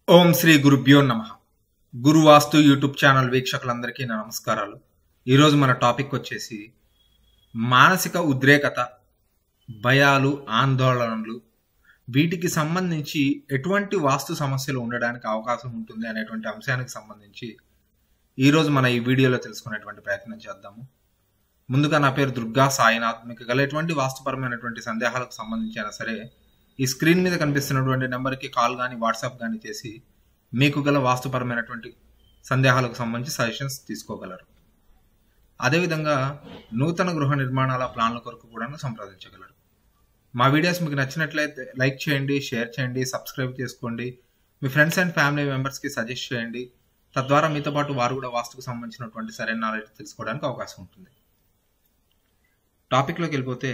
ఓం శ్రీ గురుభ్యో నమ గురువాస్తు YouTube channel వీక్షకులందరికీ నా నమస్కారాలు ఈరోజు మన టాపిక్ వచ్చేసి మానసిక ఉద్రేకత భయాలు ఆందోళనలు వీటికి సంబంధించి ఎటువంటి వాస్తు సమస్యలు ఉండడానికి అవకాశం ఉంటుంది అనేటువంటి అంశానికి సంబంధించి ఈరోజు మన ఈ వీడియోలో తెలుసుకునేటువంటి ప్రయత్నం చేద్దాము ముందుగా నా పేరు దుర్గా సాయినాథ్ మీకు గల ఎటువంటి వాస్తుపరమైనటువంటి సందేహాలకు సంబంధించి అయినా సరే ఈ స్క్రీన్ మీద కనిపిస్తున్నటువంటి నెంబర్కి కాల్ కానీ వాట్సాప్ కానీ చేసి మీకు గల వాస్తుపరమైనటువంటి సందేహాలకు సంబంధించి సజెషన్స్ తీసుకోగలరు అదేవిధంగా నూతన గృహ నిర్మాణాల ప్లాన్ల కొరకు కూడా సంప్రదించగలరు మా వీడియోస్ మీకు నచ్చినట్లయితే లైక్ చేయండి షేర్ చేయండి సబ్స్క్రైబ్ చేసుకోండి మీ ఫ్రెండ్స్ అండ్ ఫ్యామిలీ మెంబర్స్కి సజెస్ట్ చేయండి తద్వారా మీతో పాటు వారు కూడా వాస్తుకు సంబంధించినటువంటి సరైన నాలెడ్జ్ తెలుసుకోవడానికి అవకాశం ఉంటుంది టాపిక్లోకి వెళ్ళిపోతే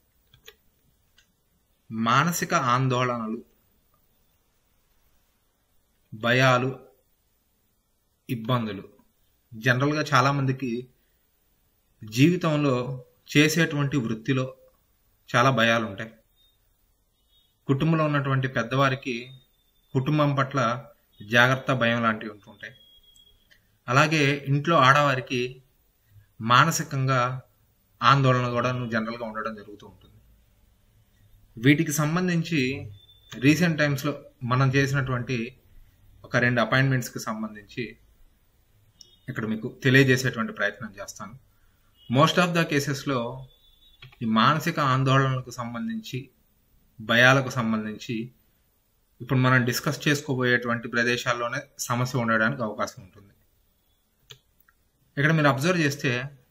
మానసిక ఆందోళనలు భయాలు ఇబ్బందులు జనరల్గా చాలామందికి జీవితంలో చేసేటువంటి వృత్తిలో చాలా భయాలు ఉంటాయి కుటుంబంలో ఉన్నటువంటి పెద్దవారికి కుటుంబం పట్ల జాగ్రత్త భయం లాంటివి ఉంటుంటాయి అలాగే ఇంట్లో ఆడవారికి మానసికంగా ఆందోళన కూడా జనరల్గా ఉండడం జరుగుతూ ఉంటుంది వీటికి సంబంధించి రీసెంట్ టైమ్స్లో మనం చేసినటువంటి ఒక రెండు అపాయింట్మెంట్స్కి సంబంధించి ఇక్కడ మీకు తెలియజేసేటువంటి ప్రయత్నం చేస్తాను మోస్ట్ ఆఫ్ ద కేసెస్లో ఈ మానసిక ఆందోళనలకు సంబంధించి భయాలకు సంబంధించి ఇప్పుడు మనం డిస్కస్ చేసుకోబోయేటువంటి ప్రదేశాల్లోనే సమస్య ఉండడానికి అవకాశం ఉంటుంది ఇక్కడ మీరు అబ్జర్వ్ చేస్తే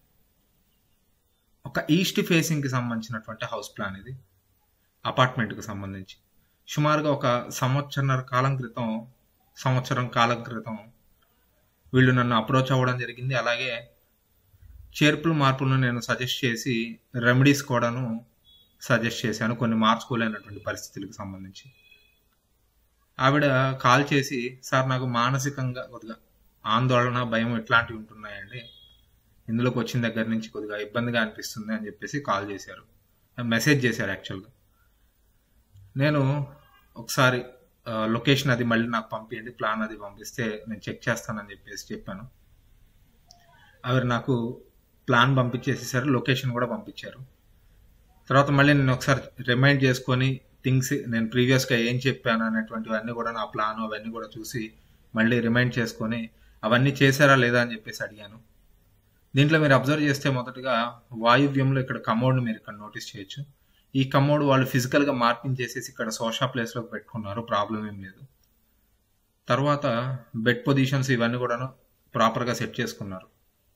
ఒక ఈస్ట్ ఫేసింగ్కి సంబంధించినటువంటి హౌస్ ప్లాన్ ఇది అపార్ట్మెంట్కి సంబంధించి సుమారుగా ఒక సంవత్సరన్నర కాలం క్రితం సంవత్సరం కాలం క్రితం వీళ్ళు నన్ను అప్రోచ్ అవ్వడం జరిగింది అలాగే చేర్పులు మార్పులను నేను సజెస్ట్ చేసి రెమెడీస్ కూడాను సజెస్ట్ చేశాను కొన్ని మార్చుకోలేనటువంటి పరిస్థితులకు సంబంధించి ఆవిడ కాల్ చేసి సార్ నాకు మానసికంగా కొద్దిగా ఆందోళన భయం ఇట్లాంటివి ఉంటున్నాయండి ఇందులోకి వచ్చిన దగ్గర నుంచి కొద్దిగా ఇబ్బందిగా అనిపిస్తుంది అని చెప్పేసి కాల్ చేశారు మెసేజ్ చేశారు యాక్చువల్గా నేను ఒకసారి లొకేషన్ అది మళ్ళీ నాకు పంపించండి ప్లాన్ అది పంపిస్తే నేను చెక్ చేస్తానని చెప్పేసి చెప్పాను ఆవిడ నాకు ప్లాన్ పంపించేసేసారు లొకేషన్ కూడా పంపించారు తర్వాత మళ్ళీ నేను ఒకసారి రిమైండ్ చేసుకొని థింగ్స్ నేను ప్రీవియస్గా ఏం చెప్పాను అనేటువంటివన్నీ కూడా నా ప్లాన్ అవన్నీ కూడా చూసి మళ్ళీ రిమైండ్ చేసుకొని అవన్నీ చేశారా లేదా అని చెప్పేసి అడిగాను దీంట్లో మీరు అబ్జర్వ్ చేస్తే మొదటగా వాయువ్యంలో ఇక్కడ కమోడ్ని మీరు ఇక్కడ నోటీస్ చేయొచ్చు ఈ కమోడ్ వాళ్ళు ఫిజికల్గా మార్పింగ్ చేసేసి ఇక్కడ సోషా ప్లేస్లోకి పెట్టుకున్నారు ప్రాబ్లం ఏం లేదు తర్వాత బెడ్ పొజిషన్స్ ఇవన్నీ కూడాను ప్రాపర్గా సెట్ చేసుకున్నారు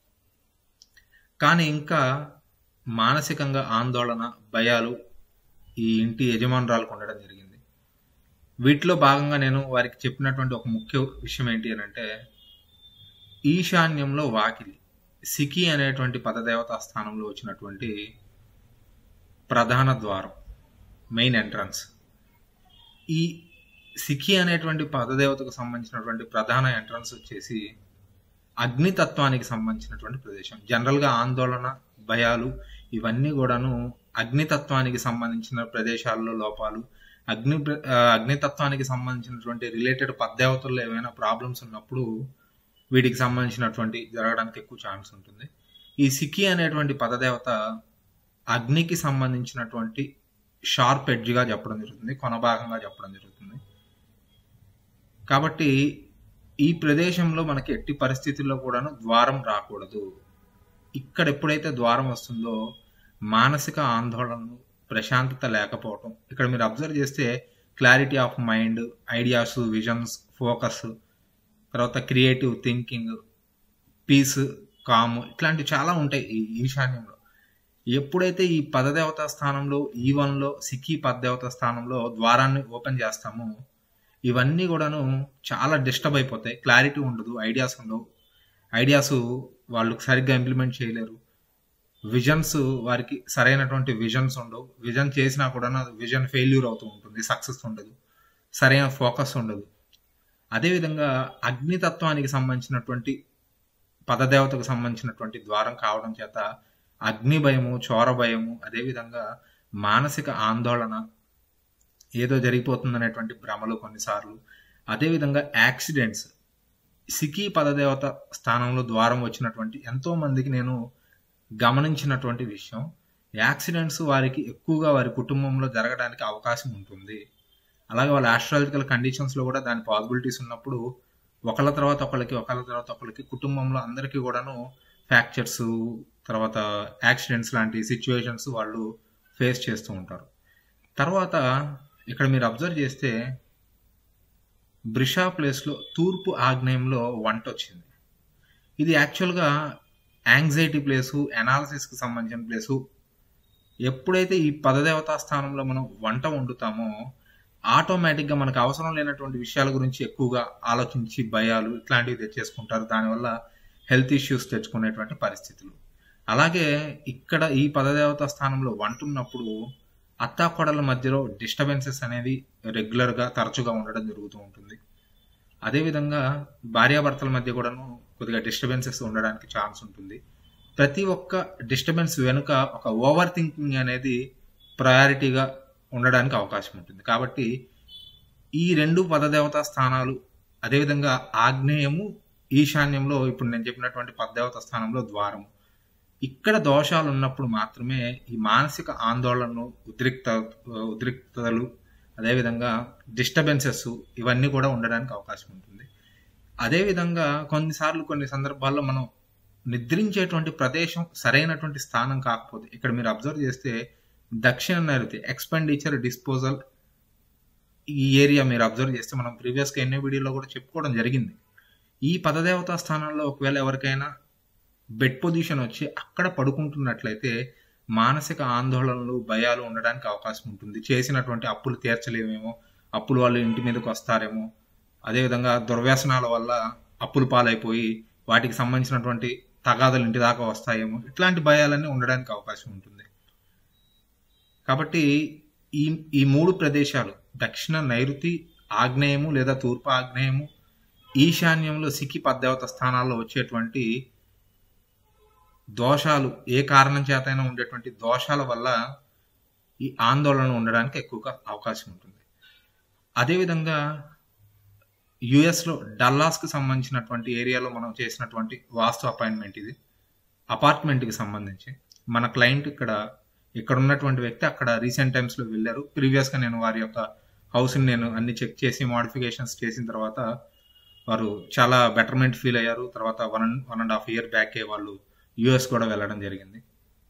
కానీ ఇంకా మానసికంగా ఆందోళన భయాలు ఈ ఇంటి యజమానురాలకు ఉండడం జరిగింది వీటిలో భాగంగా నేను వారికి చెప్పినటువంటి ఒక ముఖ్య విషయం ఏంటి అని అంటే ఈశాన్యంలో వాకిలి సికి అనేటువంటి పదదేవతా స్థానంలో వచ్చినటువంటి ప్రధాన ద్వారం మెయిన్ ఎంట్రన్స్ ఈ సిఖి అనేటువంటి పదదేవతకు సంబంధించినటువంటి ప్రధాన ఎంట్రన్స్ వచ్చేసి అగ్నితత్వానికి సంబంధించినటువంటి ప్రదేశం జనరల్గా ఆందోళన భయాలు ఇవన్నీ కూడాను అగ్నితత్వానికి సంబంధించిన ప్రదేశాల్లో లోపాలు అగ్ని అగ్నితత్వానికి సంబంధించినటువంటి రిలేటెడ్ పద్దేవతల్లో ఏమైనా ప్రాబ్లమ్స్ ఉన్నప్పుడు వీటికి సంబంధించినటువంటి జరగడానికి ఎక్కువ ఛాన్స్ ఉంటుంది ఈ సిక్కి అనేటువంటి పదదేవత అగ్నికి సంబంధించినటువంటి షార్ప్ ఎడ్జ్గా చెప్పడం జరుగుతుంది కొనభాగంగా చెప్పడం జరుగుతుంది కాబట్టి ఈ ప్రదేశంలో మనకి ఎట్టి పరిస్థితుల్లో కూడాను ద్వారం రాకూడదు ఇక్కడ ఎప్పుడైతే ద్వారం వస్తుందో మానసిక ఆందోళనలు ప్రశాంతత లేకపోవటం ఇక్కడ మీరు అబ్జర్వ్ చేస్తే clarity of mind ideas visions focus తర్వాత క్రియేటివ్ థింకింగ్ పీస్ కామ్ ఇట్లాంటివి చాలా ఉంటాయి ఈ ఈశాన్యంలో ఎప్పుడైతే ఈ పదదేవత స్థానంలో ఈవన్లో సిక్కి పదదేవత స్థానంలో ద్వారాన్ని ఓపెన్ చేస్తామో ఇవన్నీ కూడాను చాలా డిస్టర్బ్ అయిపోతాయి క్లారిటీ ఉండదు ఐడియాస్ ఉండవు ఐడియాస్ వాళ్ళు సరిగ్గా ఇంప్లిమెంట్ చేయలేరు విజన్స్ వారికి సరైనటువంటి విజన్స్ ఉండవు విజన్ చేసినా కూడా విజన్ ఫెయిల్యూర్ అవుతూ ఉంటుంది సక్సెస్ ఉండదు సరైన ఫోకస్ ఉండదు అదేవిధంగా అగ్నితత్వానికి సంబంధించినటువంటి పదదేవతకు సంబంధించినటువంటి ద్వారం కావడం చేత అగ్ని భయము చోర భయము అదేవిధంగా మానసిక ఆందోళన ఏదో జరిగిపోతుందనేటువంటి భ్రమలు కొన్నిసార్లు అదేవిధంగా యాక్సిడెంట్స్ సికి పదదేవత స్థానంలో ద్వారం వచ్చినటువంటి ఎంతో మందికి నేను గమనించినటువంటి విషయం యాక్సిడెంట్స్ వారికి ఎక్కువగా వారి కుటుంబంలో జరగడానికి అవకాశం ఉంటుంది అలాగే వాళ్ళ ఆస్ట్రాలజికల్ కండిషన్స్లో కూడా దాని పాసిబిలిటీస్ ఉన్నప్పుడు ఒకళ్ళ తర్వాత ఒకళ్ళకి ఒకళ్ళ తర్వాత ఒకళ్ళకి కుటుంబంలో అందరికీ కూడాను ఫ్రాక్చర్స్ తర్వాత యాక్సిడెంట్స్ లాంటి సిచ్యువేషన్స్ వాళ్ళు ఫేస్ చేస్తూ ఉంటారు తర్వాత ఇక్కడ మీరు అబ్జర్వ్ చేస్తే బ్రిషా ప్లేస్లో తూర్పు ఆగ్నేయంలో వంట వచ్చింది ఇది యాక్చువల్గా యాంగ్జైటీ ప్లేసు అనాలిసిస్కి సంబంధించిన ప్లేసు ఎప్పుడైతే ఈ పదదేవతా స్థానంలో మనం వంట వండుతామో ఆటోమేటిక్గా మనకు అవసరం లేనటువంటి విషయాల గురించి ఎక్కువగా ఆలోచించి భయాలు ఇట్లాంటివి తెచ్చేసుకుంటారు దానివల్ల హెల్త్ ఇష్యూస్ తెచ్చుకునేటువంటి పరిస్థితులు అలాగే ఇక్కడ ఈ పదదేవత స్థానంలో వంట ఉన్నప్పుడు అత్తాకొడల మధ్యలో డిస్టర్బెన్సెస్ అనేది రెగ్యులర్గా తరచుగా ఉండడం జరుగుతూ ఉంటుంది అదేవిధంగా భార్యాభర్తల మధ్య కూడాను కొద్దిగా డిస్టర్బెన్సెస్ ఉండడానికి ఛాన్స్ ఉంటుంది ప్రతి ఒక్క డిస్టర్బెన్స్ వెనుక ఒక ఓవర్ థింకింగ్ అనేది ప్రయారిటీగా ఉండడానికి అవకాశం ఉంటుంది కాబట్టి ఈ రెండు పదదేవతా స్థానాలు అదేవిధంగా ఆగ్నేయము ఈశాన్యంలో ఇప్పుడు నేను చెప్పినటువంటి పదదేవత స్థానంలో ద్వారము ఇక్కడ దోషాలు ఉన్నప్పుడు మాత్రమే ఈ మానసిక ఆందోళనలు ఉద్రిక్త ఉద్రిక్తతలు అదేవిధంగా డిస్టర్బెన్సెస్ ఇవన్నీ కూడా ఉండడానికి అవకాశం ఉంటుంది అదేవిధంగా కొన్నిసార్లు కొన్ని సందర్భాల్లో మనం నిద్రించేటువంటి ప్రదేశం సరైనటువంటి స్థానం కాకపోతే ఇక్కడ మీరు అబ్జర్వ్ చేస్తే దక్షిణ నైరుతి ఎక్స్పెండిచర్ డిస్పోజల్ ఈ ఏరియా మీరు అబ్జర్వ్ చేస్తే మనం ప్రీవియస్గా ఎన్నో వీడియోలో కూడా చెప్పుకోవడం జరిగింది ఈ పదదేవతా స్థానంలో ఒకవేళ ఎవరికైనా బెడ్ పొజిషన్ వచ్చి అక్కడ పడుకుంటున్నట్లయితే మానసిక ఆందోళనలు భయాలు ఉండడానికి అవకాశం ఉంటుంది చేసినటువంటి అప్పులు తీర్చలేమేమో అప్పులు వాళ్ళు ఇంటి మీదకి వస్తారేమో అదేవిధంగా దుర్వ్యసనాల వల్ల అప్పులు పాలైపోయి వాటికి సంబంధించినటువంటి తగాదలు ఇంటి దాకా వస్తాయేమో ఇట్లాంటి భయాలన్నీ ఉండడానికి అవకాశం ఉంటుంది కాబట్టి ఈ ఈ మూడు ప్రదేశాలు దక్షిణ నైరుతి ఆగ్నేయము లేదా తూర్పు ఆగ్నేయము ఈశాన్యంలో సిక్కి పద్దేవత స్థానాల్లో వచ్చేటువంటి దోషాలు ఏ కారణం చేతైనా ఉండేటువంటి దోషాల వల్ల ఈ ఆందోళన ఉండడానికి ఎక్కువగా అవకాశం ఉంటుంది అదేవిధంగా యుఎస్లో డల్లాస్కి సంబంధించినటువంటి ఏరియాలో మనం చేసినటువంటి వాస్తు అపాయింట్మెంట్ ఇది అపార్ట్మెంట్కి సంబంధించి మన క్లయింట్ ఇక్కడ ఇక్కడ ఉన్నటువంటి వ్యక్తి అక్కడ రీసెంట్ టైమ్స్లో వెళ్ళారు ప్రీవియస్గా నేను వారి యొక్క హౌస్ని నేను అన్ని చెక్ చేసి మోడిఫికేషన్స్ చేసిన తర్వాత వారు చాలా బెటర్మెంట్ ఫీల్ అయ్యారు తర్వాత one one and half year బ్యాకే వాళ్ళు యుఎస్ కూడా వెళ్ళడం జరిగింది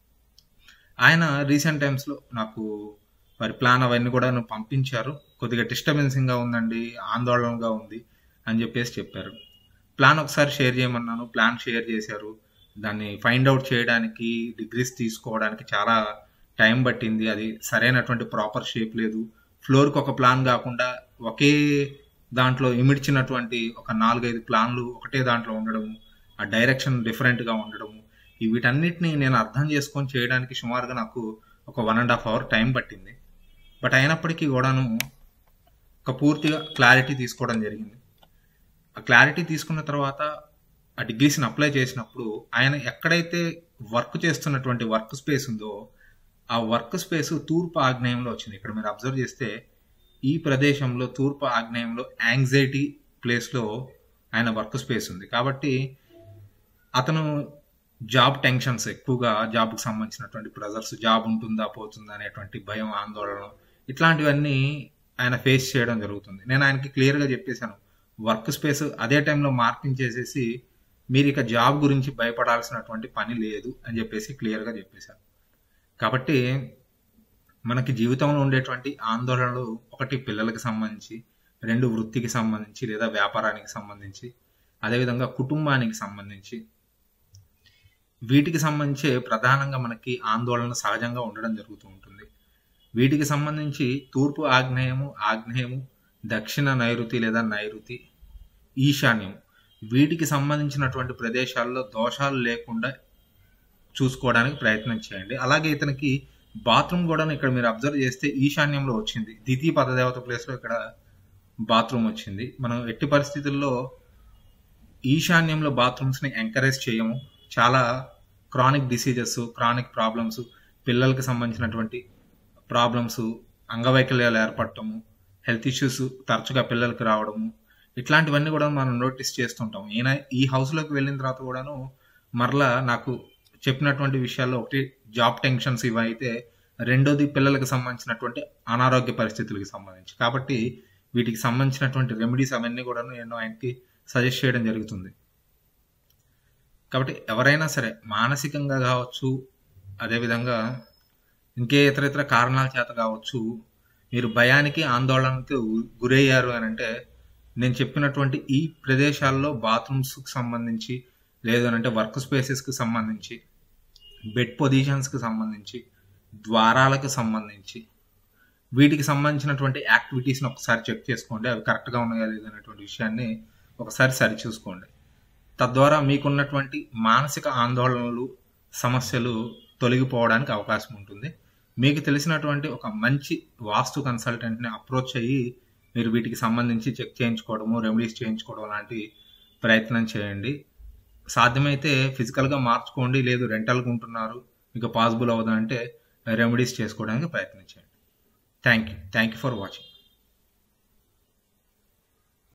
ఆయన రీసెంట్ టైమ్స్లో నాకు వారి ప్లాన్ అవన్నీ కూడా పంపించారు కొద్దిగా డిస్టర్బెన్సింగ్గా ఉందండి ఆందోళనగా ఉంది అని చెప్పేసి చెప్పారు ప్లాన్ ఒకసారి షేర్ చేయమన్నాను ప్లాన్ షేర్ చేశారు దాన్ని ఫైండ్ అవుట్ చేయడానికి డిగ్రీస్ తీసుకోవడానికి చాలా టైం పట్టింది అది సరైనటువంటి ప్రాపర్ షేప్ లేదు ఫ్లోర్కి ఒక ప్లాన్ కాకుండా ఒకే దాంట్లో ఇమిడ్చినటువంటి ఒక నాలుగైదు ప్లాన్లు ఒకటే దాంట్లో ఉండడము ఆ డైరెక్షన్ డిఫరెంట్గా ఉండడము ఈ వీటన్నిటిని నేను అర్థం చేసుకొని చేయడానికి సుమారుగా నాకు ఒక one and half hour time పట్టింది బట్ అయినప్పటికీ కూడాను ఒక పూర్తిగా క్లారిటీ తీసుకోవడం జరిగింది ఆ క్లారిటీ తీసుకున్న తర్వాత ఆ డిగ్రీస్ని అప్లై చేసినప్పుడు ఆయన ఎక్కడైతే వర్క్ చేస్తున్నటువంటి వర్క్ స్పేస్ ఉందో ఆ వర్క్ స్పేస్ తూర్పు ఆగ్నేయంలో వచ్చింది ఇక్కడ మీరు అబ్జర్వ్ చేస్తే ఈ ప్రదేశంలో తూర్పు ఆగ్నేయంలో యాంగ్జైటీ ప్లేస్లో ఆయన వర్క్ స్పేస్ ఉంది కాబట్టి అతను జాబ్ టెన్షన్స్ ఎక్కువగా జాబ్కి సంబంధించినటువంటి ప్రెజర్స్ జాబ్ ఉంటుందా పోతుందా అనేటువంటి భయం ఆందోళన ఇట్లాంటివన్నీ ఆయన ఫేస్ చేయడం జరుగుతుంది నేను ఆయనకి క్లియర్గా చెప్పేశాను వర్క్ స్పేస్ అదే టైంలో మార్కింగ్ చేసేసి మీరు ఇక జాబ్ గురించి భయపడాల్సినటువంటి పని లేదు అని చెప్పేసి క్లియర్గా చెప్పేశాను కాబట్టి మనకి జీవితంలో ఉండేటువంటి ఆందోళనలు ఒకటి పిల్లలకి సంబంధించి రెండు వృత్తికి సంబంధించి లేదా వ్యాపారానికి సంబంధించి అదేవిధంగా కుటుంబానికి సంబంధించి వీటికి సంబంధించి ప్రధానంగా మనకి ఆందోళన సహజంగా ఉండడం జరుగుతూ ఉంటుంది వీటికి సంబంధించి తూర్పు ఆగ్నేయము ఆగ్నేయము దక్షిణ నైరుతి లేదా నైరుతి ఈశాన్యం వీటికి సంబంధించినటువంటి ప్రదేశాల్లో దోషాలు లేకుండా చూసుకోవడానికి ప్రయత్నం చేయండి అలాగే ఇతనికి బాత్రూమ్ కూడా ఇక్కడ మీరు అబ్జర్వ్ చేస్తే ఈశాన్యంలో వచ్చింది ద్వితీయ పదదేవత ప్లేస్లో ఇక్కడ బాత్రూమ్ వచ్చింది మనం ఎట్టి పరిస్థితుల్లో ఈశాన్యంలో బాత్రూమ్స్ని ఎంకరేజ్ చేయము చాలా క్రానిక్ డిసీజెస్ క్రానిక్ ప్రాబ్లమ్స్ పిల్లలకి సంబంధించినటువంటి ప్రాబ్లమ్స్ అంగవైకల్యాలు ఏర్పడటము హెల్త్ ఇష్యూస్ తరచుగా పిల్లలకి రావడము ఇట్లాంటివన్నీ కూడా మనం నోటీస్ చేస్తుంటాం ఈయన ఈ హౌస్లోకి వెళ్ళిన తర్వాత కూడాను మరలా నాకు చెప్పినటువంటి విషయాల్లో ఒకటి జాబ్ టెన్షన్స్ ఇవి అయితే రెండోది పిల్లలకు సంబంధించినటువంటి అనారోగ్య పరిస్థితులకు సంబంధించి కాబట్టి వీటికి సంబంధించినటువంటి రెమెడీస్ అవన్నీ కూడా నేను ఆయనకి సజెస్ట్ చేయడం జరుగుతుంది కాబట్టి ఎవరైనా సరే మానసికంగా కావచ్చు అదేవిధంగా ఇంకే ఇతర ఇతర కారణాల చేత కావచ్చు మీరు భయానికి ఆందోళనకి గురయ్యారు అని అంటే నేను చెప్పినటువంటి ఈ ప్రదేశాల్లో బాత్రూమ్స్కి సంబంధించి లేదనంటే వర్క్ స్పేసెస్కి సంబంధించి బెడ్ పొజిషన్స్కి సంబంధించి ద్వారాలకు సంబంధించి వీటికి సంబంధించినటువంటి యాక్టివిటీస్ని ఒకసారి చెక్ చేసుకోండి అవి కరెక్ట్గా ఉన్నాయా లేదనేటువంటి విషయాన్ని ఒకసారి సరి చూసుకోండి తద్వారా మీకున్నటువంటి మానసిక ఆందోళనలు సమస్యలు తొలగిపోవడానికి అవకాశం ఉంటుంది మీకు తెలిసినటువంటి ఒక మంచి వాస్తు కన్సల్టెంట్ని అప్రోచ్ అయ్యి మీరు వీటికి సంబంధించి చెక్ చేయించుకోవడము రెమెడీస్ చేయించుకోవడం లాంటి ప్రయత్నం చేయండి సాధ్యమైతే ఫిజికల్గా మార్చుకోండి లేదు రెంటల్గా ఉంటున్నారు మీకు పాసిబుల్ అవ్వదు అంటే రెమెడీస్ చేసుకోవడానికి ప్రయత్నించండి thank you thank you for watching